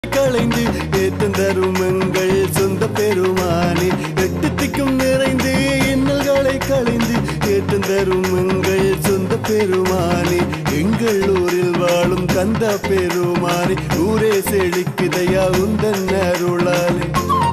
களைந்து ஏத்தம் தரும் எங்கள் சொந்த பெருமானே எட்டு திக்கும் நிறைந்து இன்னல்களை களைந்து ஏத்தம் தரும் எங்கள் சொந்த பெருமானே எங்கள் ஊரில் வாழும் கந்த பெருமானே ஊரே செழிக்குதையா உந்தன் அருளாலே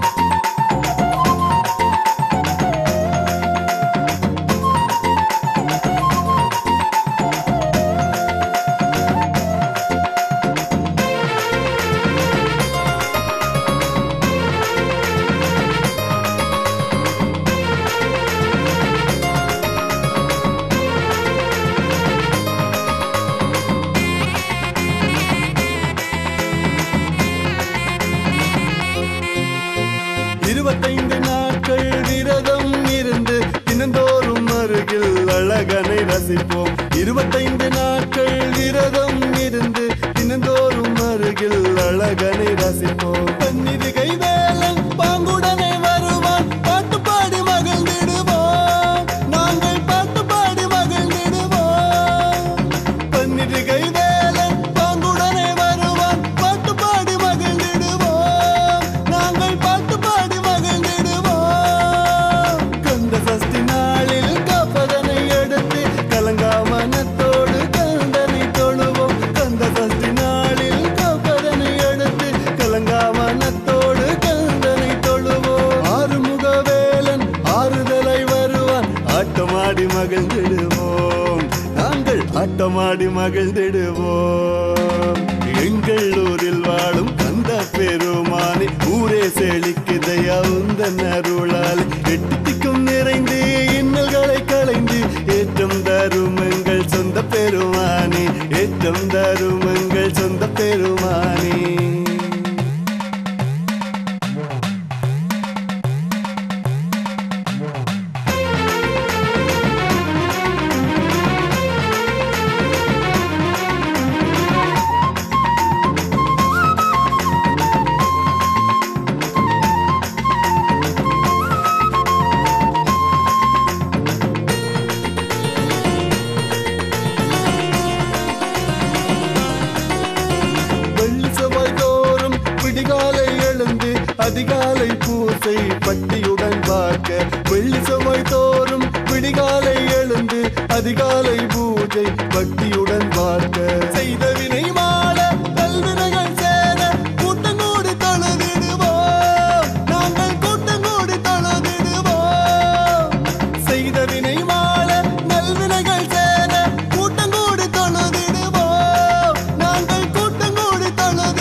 இருபத்தைந்து நாட்கள் விரதம் இருந்து தினந்தோறும் அருகில் அழகனை ரசிப்போம் இருபத்தைந்து நாட்கள் விரதம் இருந்து தினந்தோறும் அருகில் அழகனை ரசிப்போம் பன்னிருகை வேலன் பாங்குடனே வருவான் பாட்டு பாடி மகிழ்ந்திடுவோம் நாங்கள் பாட்டு பாடி மகிழ்ந்திடுவோம் பன்னிருகை வேலன் பாங்குடனே வருவான் பாட்டு பாடி மகிழ்ந்திடுவோம் நாங்கள் பாட்டு பாடி மகிழ்ந்திடுவோம் கந்த சஷ்டி நாளில் காப்பதனை எடுத்து கலங்காமனத்தோடு கந்தனை தொழுவோம் கந்த சஷ்டி நாளில் காப்பதனை எடுத்து கலங்காமனத்தோடு கந்தனை தொழுவோம் ஆறுமுக வேலன் ஆறுதலை வருவான் ஆட்டமாடி மகிழ்ந்திடுவோம் நாங்கள் ஆட்டமாடி மகிழ்ந்திடுவோம் எங்கள் ஊரில் வாழும் கந்த பெருமானே ஊரே செழிக்குதையா உந்தன் அருளால் எட்டுத்திக்கும் நிறைந்து இன்னல்களை களைந்து ஏற்றம் தரும் எங்கள் சொந்த பெருமானே ஏற்றம் தரும் எங்கள் சொந்த பெருமானே வெள்ளி செவ்வாய் தோறும் விடிகாலை எழுந்து அதிகாலை பூசை பட்டியுடன் பார்க்க வெள்ளி செவ்வாய் தோறும் விடிகாலை எழுந்து அதிகாலை பூஜை பக்தியுடன் பார்க்க செய்த வினை மாட கல்வினைகள் சேர கூட்டங்கூடி தொழுதிடுவோம் நாங்கள் கூட்டங்கூடி தொழுதிடுவோம் செய்த வினை மாள நல்வினைகள் சேர கூட்டங்கூடி தொழுதிடுவோம் நாங்கள் கூட்டங்கூடி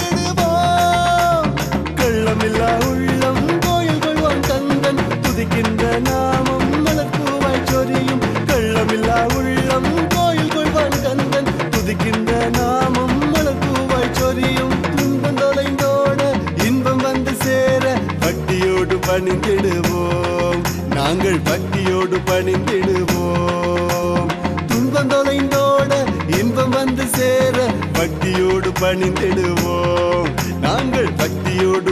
தொழுதிடுவோம் கள்ளமில்லா உள்ளம் கோயில் கொள்வான் தந்தன் துதிக்கின்ற நாமம் மலர்பூவாய் சொரியும் கள்ளமில்லா உள்ளம் கோயில் கொள்வான் கந்தன் துதிக்கின்ற நாமம் மலர்பூவாய் சொரியும் துன்பம் தொலைந்தோட இன்பம் வந்து சேர பக்தியோடு பணிந்திடுவோம் நாங்கள் பக்தியோடு பணிந்திடுவோம் துன்பம் தொலைந்தோட இன்பம் வந்து சேர பக்தியோடு பணிந்திடுவோம் நாங்கள் பக்தியோடு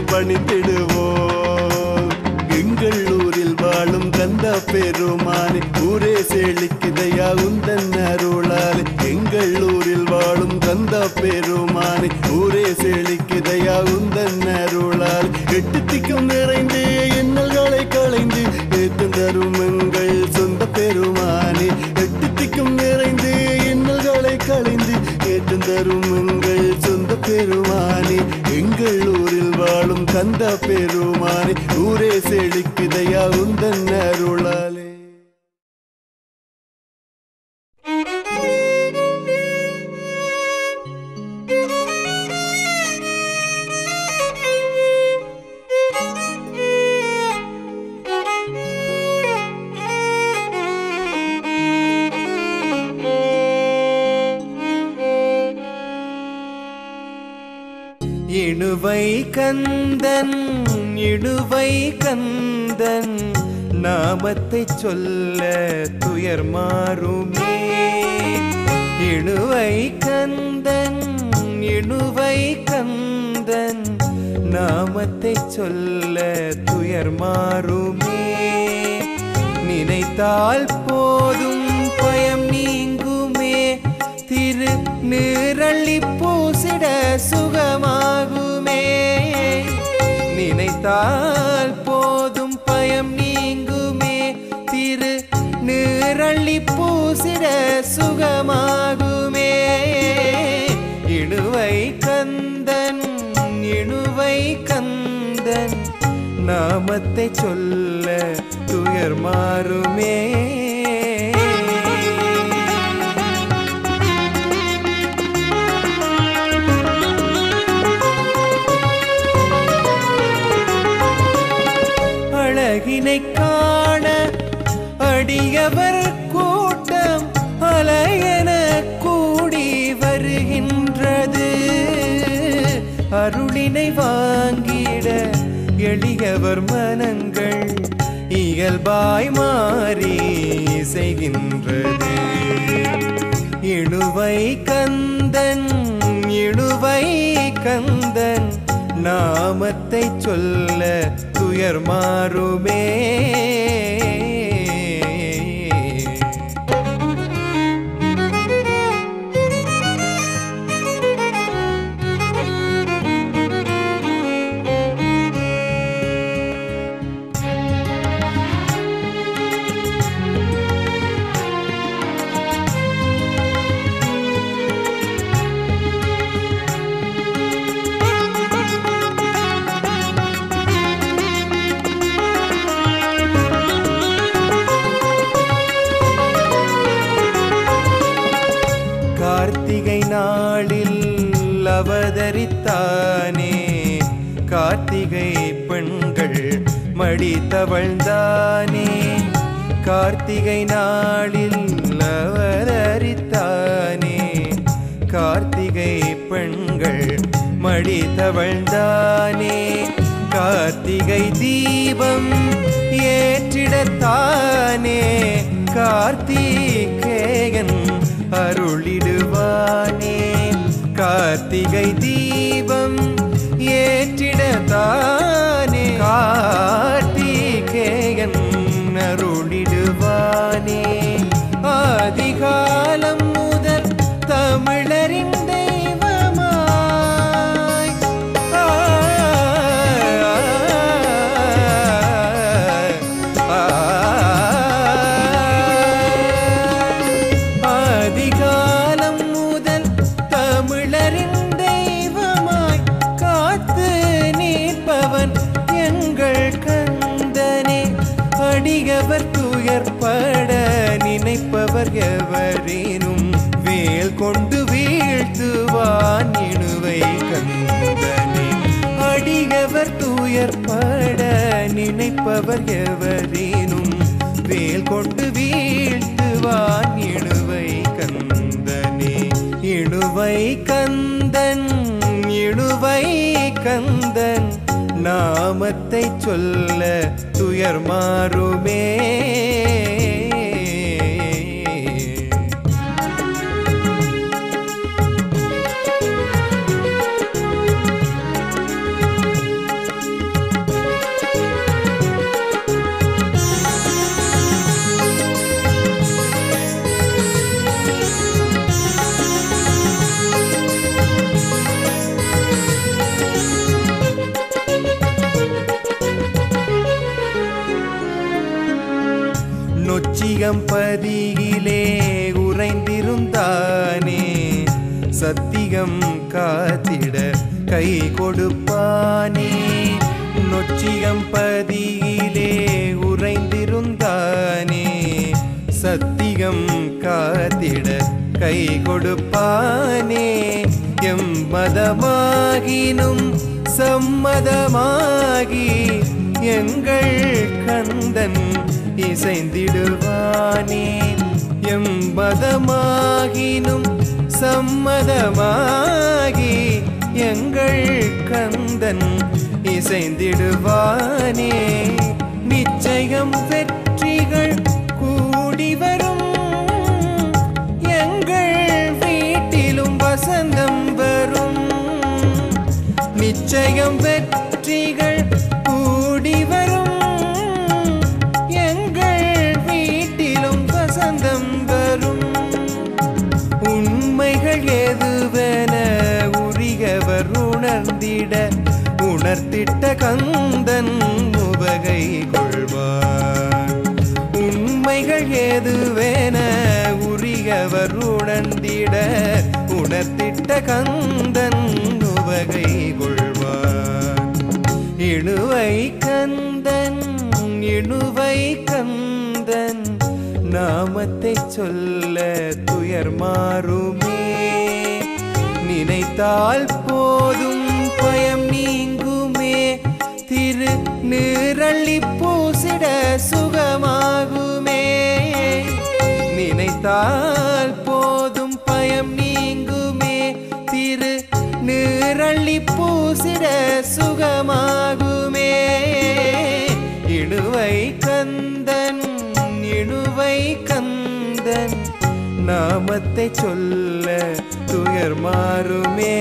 பணிந்திடுவோம் எங்கள் ஊரில் வாழும் கந்த பெருமானே ஊரே செழிக்குதையா உந்தன் அருளாலே எங்கள் ஊரில் வாழும் கந்த பெருமானே ஊரே செழிக்குதையா உந்தன் அருளால் எட்டு திக்கும் நிறைந்து இன்னல்களை களைந்து ஏற்று தரும் எங்கள் சொந்த பெருமானே எட்டு திக்கும் நிறைந்து இன்னல்களை களைந்து ஏற்று தரும் எங்கள் சொந்த பெருமானே எங்கள் ஊரில் வாழும் கந்த பெருமானே ஊரே செழிக்குதையா உந்தன் அருளாலே இணுவை கந்தன் இணுவை கந்தன் நாமத்தை சொல்ல துயர் மாறுமே இணுவை கந்தன் இணுவை கந்தன் நாமத்தை சொல்ல துயர் மாறுமே நினைத்தால் போதும் பயம் நீங்குமே திரு நிரள்ளி பூசிட சுகமாகுமே நினைத்தால் போதும் பயம் நீங்குமே திரு நீரள்ளி பூசிட சுகமாகுமே இணுவை கந்தன் இணுவை கந்தன் நாமத்தை சொல்ல துயர் மாறுமே அழகினை காண அடியவர் கூட்டம் அலையென கூடி வருகின்றது அருளினை வாங்கிட எளியவர் மனங்கள் இயல்பாய் மாறி செய்கின்றது இணுவை கந்தன் இணுவை கந்தன் நாமத்தை சொல்ல துயர் மாறுமே கார்த்திகை நாளில் அவதரித்தானே கார்த்திகை பெண்கள் மடி தவழ்ந்தானே கார்த்திகை நாளில் அவதரித்தானே கார்த்திகை பெண்கள் மடி தவழ்ந்தானே கார்த்திகை தீபம் ஏற்றிடத்தானே கார்த்திகேயன் அருளிடுவானே கார்த்திகை தீபம் ஏற்றிடத்தானே கார்த்திகேயன் அருளிடுவானே ஆதிகாலம் முதல் தமிழரின் தெய்வமாய் ஆ, ஆ, ஆதிகாலம் முதல் தமிழரின் தெய்வமாய் காத்து நிற்பவன் எங்கள் கந்தனே அடியவர் துயர்பட நினைப்பவர் எவரேனும் வேல் கொண்டு வீழ்த்துவான் இணுவை கந்தனே அடியவர் துயர்பட நினைப்பவர் எவரேனும் வேல் கொண்டு வீழ்த்துவான் இணுவை கந்தனே இணுவை கந்தன் இணுவை கந்தன் நாமத்தை சொல்ல துயர் மாறுமே நொச்சியம் பதியிலே உறைந்திருந்தானே சத்தியம் காத்திட கை கொடுப்பானே நொச்சியம் பதியிலே உறைந்திருந்தானே சத்தியம் காத்திட கை கொடுப்பானே எம் மதமாகினும் சம்மதமாகி எங்கள் கந்தன் இசைந்திடுவானே எம் மதமாகினும் சம்மதமாகி எங்கள் கந்தன் இசைந்திடுவானே நிச்சயம் வெற்றிகள் கூடி வரும் எங்கள் வீட்டிலும் வசந்தம் வரும் நிச்சயம் வெற்றிகள் கூடி வரும் எங்கள் வீட்டிலும் வசந்தம் வரும் உண்மைகள் எதுவென உரியவர் உணர்ந்திட உணர் உணர்த்திட்ட கந்தன் உவகை கொள்வார் உண்மைகள் ஏதுவேன உரியவர் உணர்ந்திட உணர்த்திட்ட கந்தன் உவகை கொள்வார் இணுவை கந்தன் இணுவை கந்தன் நாமத்தை சொல்ல துயர் மாறுமே நினைத்தால் போதும் பயம் நீங்குமே திரு நீரள்ளி பூசிட சுகமாகுமே நினைத்தால் போதும் பயம் நீங்குமே திரு நீரள்ளி பூசிட சுகமாகுமே இணுவை கந்தன் இணுவை கந்தன் நாமத்தை சொல்ல துயர் மாறுமே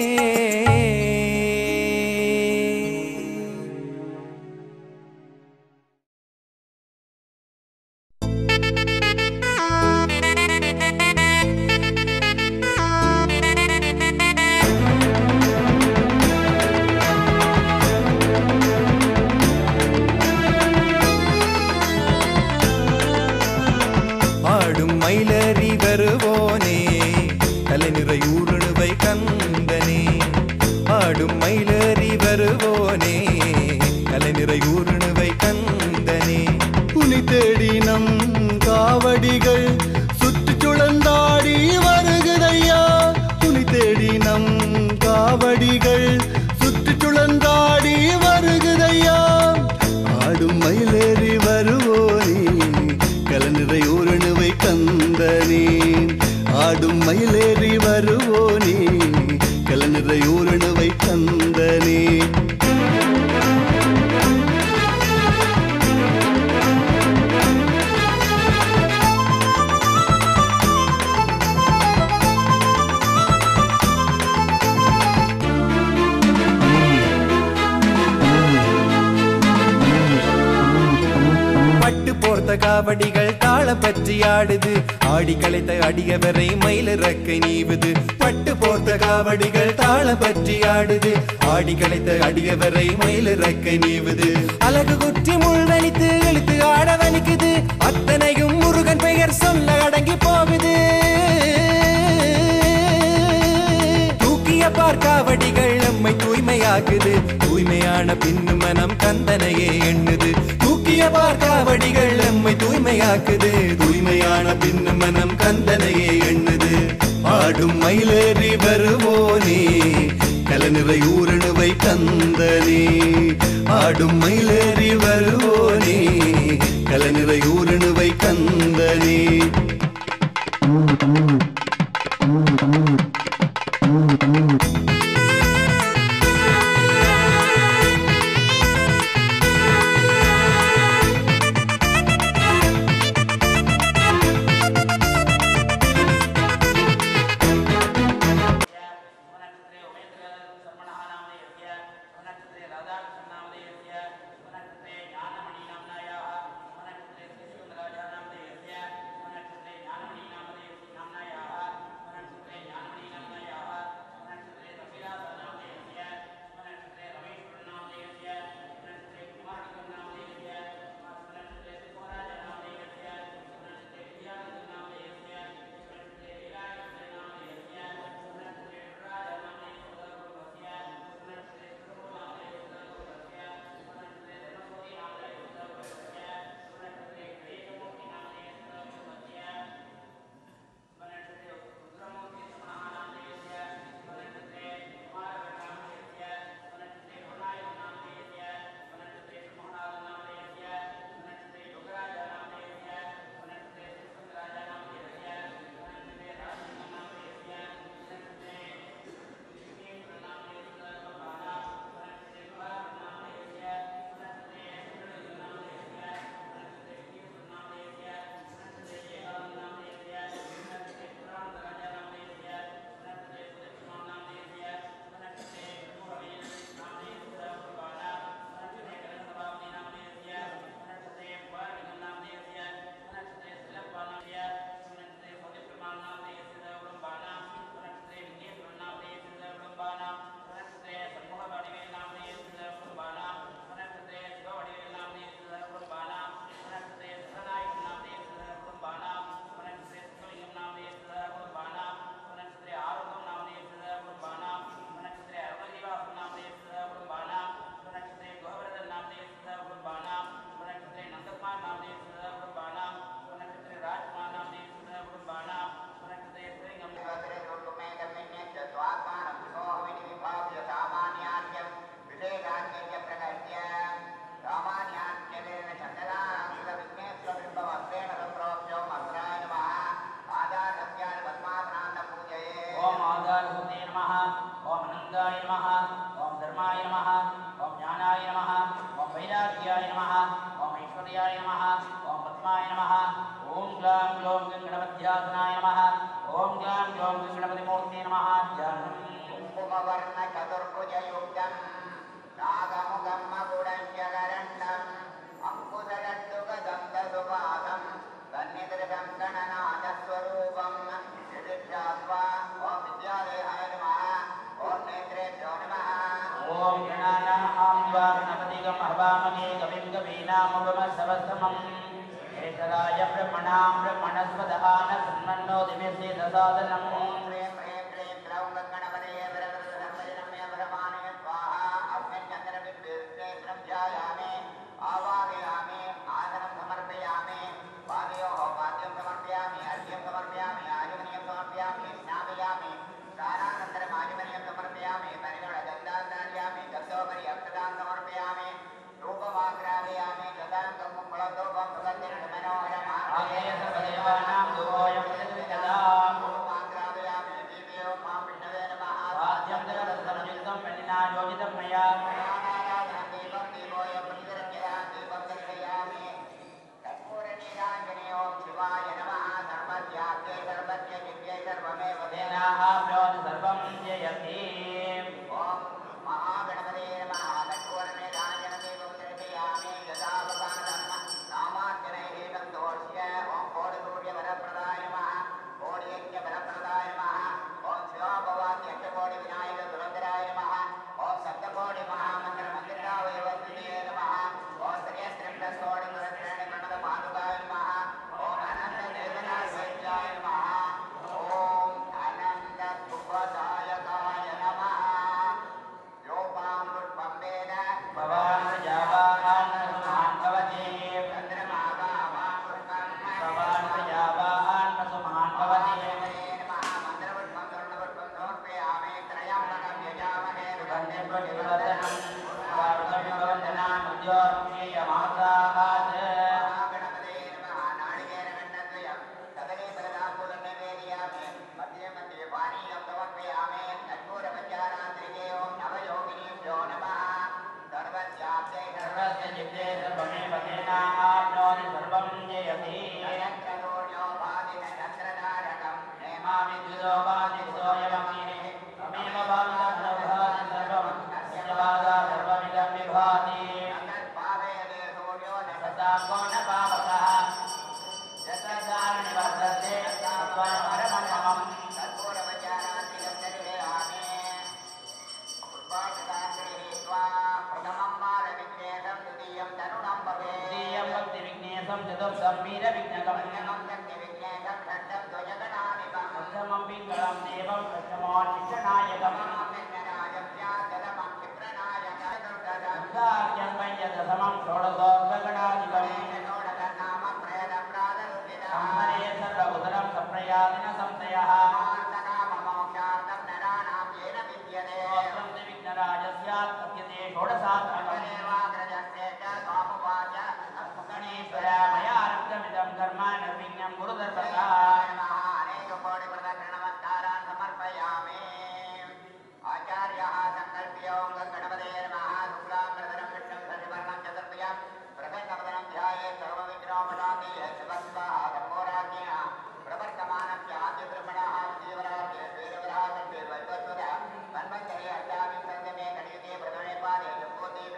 ஆடும் மயிலறி வருவோனே கலைநிறை ஊடுணுவை கந்தனே ஆடும் மயிலறி வருவோனே கலைநிறை ஊடுணுவை கந்தனே புனி தேடி நம் காவடிகள் சுற்றி சுழந்தாடி வருகுதையா புனி தேடி நம் காவடிகள் சுற்றி சுழந்தாடி வருகுதையா ஆடும் மயிலேறி வருவோனே கலநிறை ஊரணுவை கந்தனே ஆடும் மயிலேறி வருவோனே கலநிறை ஊரணுவை கந்தனே பட்டு போர்த்த காவடிகள் தாளம் பற்றி ஆடுது ஆடி களைத்த அடியவரை மயிலிறக்கை நீவுது பட்டு போர்த்த காவடிகள் தாளம் பற்றி ஆடுது ஆடி களைத்த அடியவரை மயிலிறக்கை நீவுது அழகு குற்றி முள்வலித்து இழுத்து ஆடவனுக்குது அத்தனையும் முருகன் பெயர் சொல்ல அடங்கி போகுது தூக்கிய பார்க்காவடிகள் நம்மை தூய்மையாக்குது தூய்மையான பின்னு மனம் கந்தனையே எண்ணுது தூக்கிய பார்க்காவடிகள் நம்மை தூய்மையாக்குது தூய்மையான பின்னு மனம் கந்தனையே எண்ணுது ஆடும் மயிலேறி வருவோனே கலநிறை ஊரணுவை கந்தனே ஆடும் மயிலேறி வருவோனே கலநிறை ஊரணுவை கந்தனே वनक्षत्रे उमेन्द्र सर्वणः नामधेयस्य वनक्षत्रे राधाकृष्ण नामधेयस्य वनक्षत्रे ज्ञानमणि नाम्नायाः वनक्षत्रे श्रीशूद्राजा नामधेयस्य वनक्षत्रे ज्ञानमणि नामधेयस्य नाम्नायाः वनक्षत्रे ज्ञानमणि नाम्नायाः वनक्षत्रे रविराज नामधेयस्य वनक्षत्रे रमेश्वर नामधेयस्य वनक्षत्रे कुमारकं नामधेयस्य वनक्षत्रे सुखराज नामधेयस्य वनक्षत्रे प्रियानन्द नामधेयस्य वनक्षत्रे लीलाकृष्ण नामधेयस्य वनक्षत्रे प्रियाय नमः ॐ पद्माय नमः ॐ ग्लां ग्लौं गणपत्यासनाय नमः ॐ ग्लां ग्लौं गणपतिमूर्ते नमः ध्यानम् कुङ्कुमवर्ण चतुर्भुजयुक्तम् नागमुखं मकुडञ्जकरण्डम् अङ्कुशलड्डुकदन्तसुपादम् सन्निधृतं गणनाथस्वरूपम् यदिष्टात्वा ॐ विद्यादेहाय नमः ॐ नेत्रेभ्यो नमः ॐ गणानां वा गणपतिगं हवामहे कविं कवीनामुपमस्तवस्तमम् केशराय ब्रह्मणां ब्रह्मणस्पदः न सन्मन्नो दिव्यस्य दसादनम् ॐ ह्रीं ह्रीं क्लीं ग्लौं गङ्गणपतये वरदर्शनमय वरमानय स्वाहा अस्मिन् चन्द्रबिम्बेश्वरं ध्यायामि आवाहयामि आसनं समर्पयामि पादयोः पाद्यं समर्पयामि अर्घ्यं समर्पयामि आयुमनीयं समर्पयामि स्नापयामि स्नानानन्तरम् आयुमनीयं समर्पयामि परिगणगन्धान्दार्यामि गन्धोपरि अक्षतां समर्पयामि रूपमाग्राहयामि गदाङ्गं कुम्भलधूपं सुगन्धिर्मनोहरम् आगेय सर्वदेवानां दुरोऽयं प्रतिगृह्यताम् रूपमाग्राहयामि दीपयो मां विष्णवे नमः वाद्यं जगदसंयुक्तं मणिना योजितं मया दीपं दीपोऽयं प्रतिगृह्यता दीपं दर्शयामि कर्पूरनीराञ्जने ॐ शिवाय नमः सर्वस्याब्दे सर्वस्य दिव्ये सर्वमेव तेनाः प्रोति सर्वं जयति ॐ महागणपते नमः कर्पूरनीराञ्जनदीपं दर्शयामि यदावसानं नामार्चनैः सन्तोष्य ॐ कोटिसूर्यवरप्रदाय नमः कोटियज्ञवरप्रदाय नमः ॐ शिवाभवाद्यष्टकोटिविनायक सुरन्दराय नमः ॐ सप्तकोटिमहामन्त्रमन्दिरावय वस्तुते नमः ॐ श्रेयस्त्रिंशत्कोटिसुरक्षाणि प्रणतपादुकाय नमः ॐ अनन्तदेवनाश्वत्याय नमः ॐ अनन्तसुखदायकाय नमः योपां पुष्पं वेद भवान् प्रजावान् सुमान् भवति चन्द्रमागावां पुष्पं भवान् प्रजावान् सुमान् भवति मन्त्रपुष्पं स्वर्णपुष्पं समर्पयामि त्रयम्बकं यजामहे सुगन्धिं प्रतिवर्धनं वारुकविभवन्दनाम् उद्योगीयमासात् गणपते नमः नारिकेलगण्डद्वयं कदलीफलदाम्बूलनैवेद्यामि मध्ये मध्ये पानीयं समर्पयामि कर्पूरपञ्चारात्रिके ॐ नवयोगिनीभ्यो नमः सर्वस्याब्दे सर्वस्य चित्ते सर्वमेव तेनाप्नोति सर्वं जयति सर्वचन्द्रोपादिनचन्द्रधारकं हेमामि द्विजोपादिसोऽयमग्निः तमेव भावितमनुभवाति सर्वं यजवादा सर्वमिदं विभाति नमस्पावेदे सूर्यो सदा को न पावकः यतदानि वर्तते तत्त्वमरममम् कर्पूरपञ्चारात्रिकं दर्शयामि पुष्पाक्षताङ्गृहीत्वा प्रथमं बालविघ्नेशं द्वितीयं तरुणं भवेत् द्वितीयं भक्तिविघ्नेशं चतुर्थं वीरविघ्नकम् पञ्चमं शक्तिविघ्नेशं षष्ठं ध्वजगणाधिपं पञ्चमं पिङ्गलं देवं पञ्चमोन्निष्ठनायकम् नवमं विघ्नराजं स्यादलमं क्षिप्रनायकं चतुर्दशं पञ्चाख्यं पञ्चदशमं षोडशोर्गगणाधिपम् षोडशनामं प्रेतप्रादरुदितः सम्मरे सर्वकुशलं सप्रयादिन संशयः मार्तकाममोक्षार्थं नराणां येन विद्यते स्तोत्रं विघ्नराजस्यात् कथ्यते षोडशात्मकम् देवाग्रजस्य च स्वामुवाच गणेश्वर मया आरब्धमिदं कर्म निर्विघ्नं गुरुदर्शका अनेककोटिप्रदक्षिणमस्कारान् समर्पयामि आचार्यः सङ्कल्प्य ॐ गणपते नमः शुक्लाम्बरधरं विष्णुं शशिवर्णं चतुर्भुजं प्रसन्नवदनं ध्यायेत् सर्वविघ्नोपशान्ति शिवस्वाः धर्मोराज्ञः प्रवर्तमानस्य आद्यब्रह्मणः जीवराज्ये वीरवराजन्ते वैवस्वत मन्वन्तरे अष्टाविंशतमे कलियुगे प्रथमे पादे जम्बूद्वीपे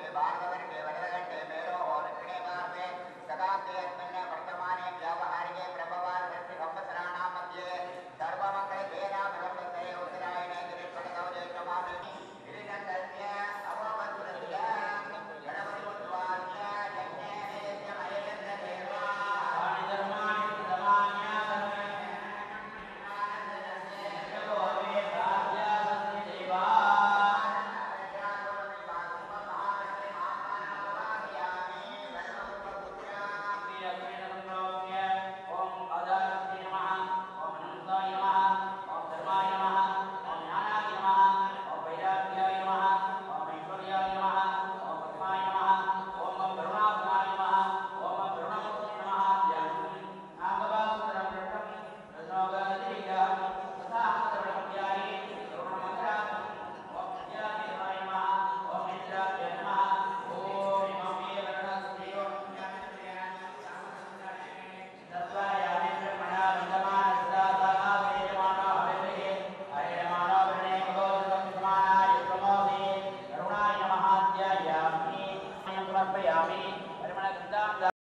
समर्पयामि परिमलगन्धां